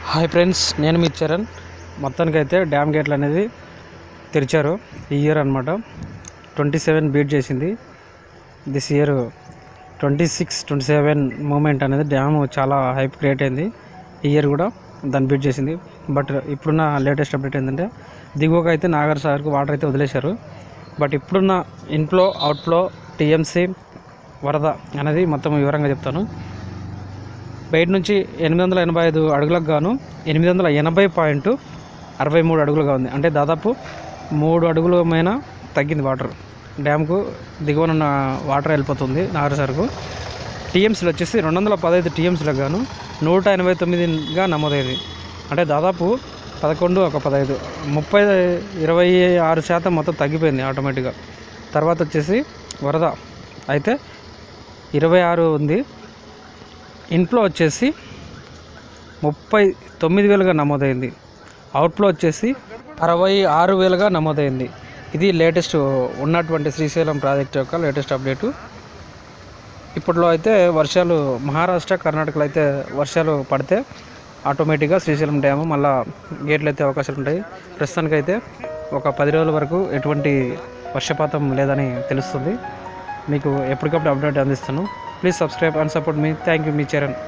hi friends నేను మీ చరణ్ మొత్తానికి అయితే డ్యామ్ గేట్లు అనేది తెరిచారు ఈ ఇయర్ అనమాట ట్వంటీ సెవెన్ బీట్ చేసింది this year twenty six twenty seven moment అనేది డ్యామ్ చాలా హైప్ క్రియేట్ అయింది ఈ ఇయర్ కూడా దాన్ని బీట్ చేసింది బట్ ఇప్పుడున్న లేటెస్ట్ అప్డేట్ ఏంటంటే దిగువకు అయితే నాగర్ సాగర్కు వాటర్ అయితే వదిలేశారు బట్ ఇప్పుడున్న ఇన్ఫ్లో అవుట్ఫ్లో టీఎంసీ వరద అనేది మొత్తం వివరంగా చెప్తాను బయట నుంచి ఎనిమిది వందల ఎనభై ఐదు అడుగులకు గాను ఎనిమిది వందల ఎనభై పాయింట్ అరవై మూడు అడుగులుగా ఉంది అంటే దాదాపు మూడు అడుగుల పైన తగ్గింది వాటర్ డ్యామ్కు దిగువన ఉన్న వాటర్ వెళ్ళిపోతుంది నాగరసరకు టీఎంసీలు వచ్చేసి రెండు వందల పదహైదు టీఎంసీలకు గాను నూట ఎనభై తొమ్మిదిగా నమోదైంది అంటే దాదాపు పదకొండు ఒక పదహైదు ముప్పై ఇరవై ఆరు శాతం మొత్తం తగ్గిపోయింది ఆటోమేటిక్గా తర్వాత వచ్చేసి వరద అయితే ఇరవై ఆరు ఉంది ఇన్ఫ్లో వచ్చేసి ముప్పై తొమ్మిది వేలుగా నమోదైంది అవుట్ఫ్లో వచ్చేసి అరవై ఆరు వేలుగా నమోదైంది ఇది లేటెస్ట్ ఉన్నటువంటి శ్రీశైలం ప్రాజెక్ట్ యొక్క లేటెస్ట్ అప్డేటు ఇప్పట్లో అయితే వర్షాలు మహారాష్ట్ర కర్ణాటకలో అయితే వర్షాలు పడితే ఆటోమేటిక్గా శ్రీశైలం డ్యాము మళ్ళా గేట్లు అయితే అవకాశాలు ఉంటాయి ప్రస్తుతానికైతే ఒక పది రోజుల వరకు ఎటువంటి వర్షపాతం లేదని తెలుస్తుంది మీకు ఎప్పటికప్పుడు అప్డేట్ అందిస్తాను ప్లీజ్ సబ్స్క్రైబ్ అండ్ సపోర్ట్ మీ థ్యాంక్ యూ మీ చరణ్